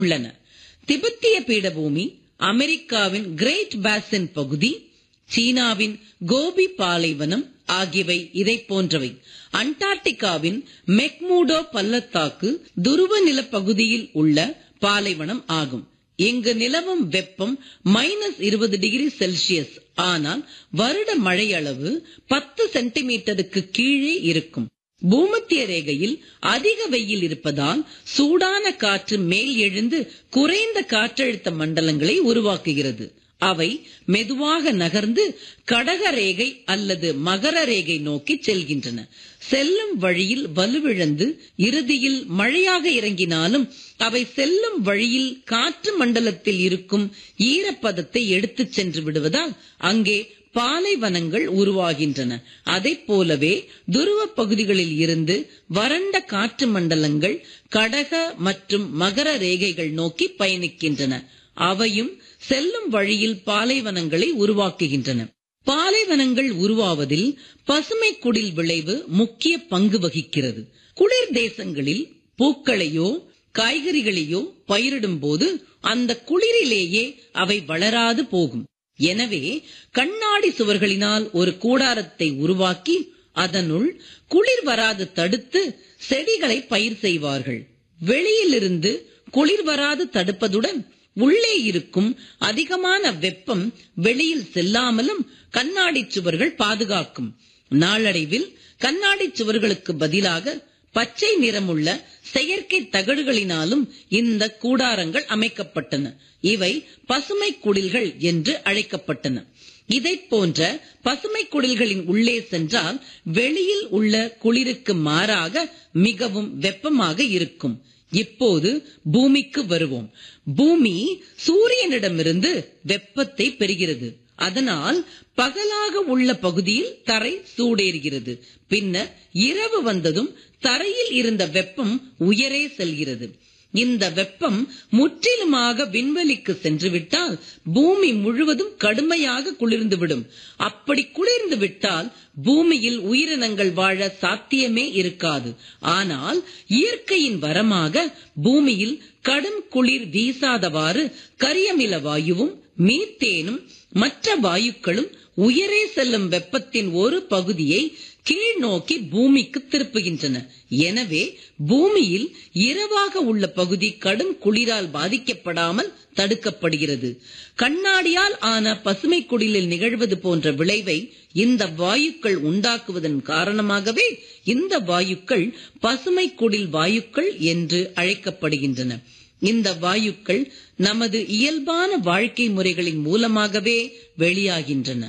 உள்ளன திபெத்திய பீடபூமி அமெரிக்காவின் கிரேட் பேசின் பகுதி சீனாவின் கோபி பாலைவனம் ஆகியவை இதை போன்றவை அண்டார்டிகாவின் மெக்மூடோ பள்ளத்தாக்கு துருவ நிலப்பகுதியில் உள்ள பாலைவனம் ஆகும் இங்கு நிலவும் வெப்பம் மைனஸ் இருபது டிகிரி செல்சியஸ் ஆனால் வருட மழை அளவு பத்து சென்டிமீட்டருக்கு கீழே இருக்கும் பூமத்திய ரேகையில் அதிக வெயில் இருப்பதால் சூடான காற்று மேல் எழுந்து குறைந்த காற்றழுத்த மண்டலங்களை உருவாக்குகிறது அவை மெதுவாக நகர்ந்து கடக ரேகை அல்லது மகர ரேகை நோக்கி செல்கின்றன செல்லும் வழியில் வலுவிழந்து இறுதியில் மழையாக இறங்கினாலும் அவை செல்லும் வழியில் காற்று மண்டலத்தில் இருக்கும் ஈரப்பதத்தை எடுத்துச் சென்று விடுவதால் அங்கே பாலைவனங்கள் உருவாகின்றன அதை போலவே துருவ பகுதிகளில் இருந்து வறண்ட காற்று மண்டலங்கள் கடக மற்றும் மகர ரேகைகள் நோக்கி பயணிக்கின்றன அவையும் செல்லும் வழியில் பாலைவனங்களை உருவாக்குகின்றன பாலைவனங்கள் உருவாவதில் பசுமை குடில் விளைவு முக்கிய பங்கு வகிக்கிறது குளிர் தேசங்களில் பூக்களையோ காய்கறிகளையோ பயிரிடும் போது அந்த குளிரிலேயே அவை வளராது போகும் எனவே கண்ணாடி சுவர்களினால் ஒரு கூடாரத்தை உருவாக்கி அதனுள் குளிர் வராது தடுத்து செடிகளை பயிர் செய்வார்கள் வெளியிலிருந்து குளிர் வராது தடுப்பதுடன் உள்ளே இருக்கும் அதிகமான வெப்பம் வெளியில் செல்லாமலும் கண்ணாடி சுவர்கள் பாதுகாக்கும் நாளடைவில் கண்ணாடி சுவர்களுக்கு பதிலாக பச்சை நிறமுள்ள செயற்கை தகடுகளினாலும் இந்த கூடாரங்கள் அமைக்கப்பட்டன இவை பசுமை குடில்கள் என்று அழைக்கப்பட்டன இதை போன்ற பசுமை குடில்களின் உள்ளே சென்றால் வெளியில் உள்ள குளிருக்கு மாறாக மிகவும் வெப்பமாக இருக்கும் இப்போது பூமிக்கு வருவோம் பூமி சூரியனிடமிருந்து வெப்பத்தை பெறுகிறது அதனால் பகலாக உள்ள பகுதியில் தரை சூடேறுகிறது பின்னர் இரவு வந்ததும் தரையில் இருந்த வெப்பம் உயரே செல்கிறது இந்த வெப்பம் முற்றிலுமாக விண்வெளிக்கு சென்றுவிட்டால் பூமி முழுவதும் கடுமையாக குளிர்ந்துவிடும் அப்படி குளிர்ந்து விட்டால் பூமியில் உயிரினங்கள் வாழ சாத்தியமே இருக்காது ஆனால் இயற்கையின் வரமாக பூமியில் கடும் குளிர் வீசாதவாறு கரியமில வாயுவும் மீத்தேனும் மற்ற வாயுக்களும் உயரே செல்லும் வெப்பத்தின் ஒரு பகுதியை கீழ் நோக்கி பூமிக்கு திருப்புகின்றன எனவே பூமியில் இரவாக உள்ள பகுதி கடும் குளிரால் பாதிக்கப்படாமல் தடுக்கப்படுகிறது கண்ணாடியால் ஆன பசுமை குடிலில் நிகழ்வது போன்ற விளைவை இந்த வாயுக்கள் உண்டாக்குவதன் காரணமாகவே இந்த வாயுக்கள் பசுமை குடில் வாயுக்கள் என்று அழைக்கப்படுகின்றன இந்த வாயுக்கள் நமது இயல்பான வாழ்க்கை முறைகளின் மூலமாகவே வெளியாகின்றன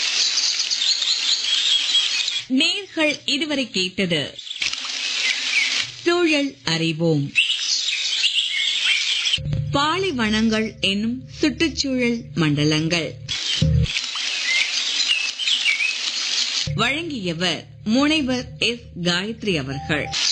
நேர்கள் இதுவரை கேட்டது சூழல் அறிவோம் பாலைவனங்கள் என்னும் சுற்றுச்சூழல் மண்டலங்கள் வழங்கியவர் முனைவர் எஸ் காயத்ரி அவர்கள்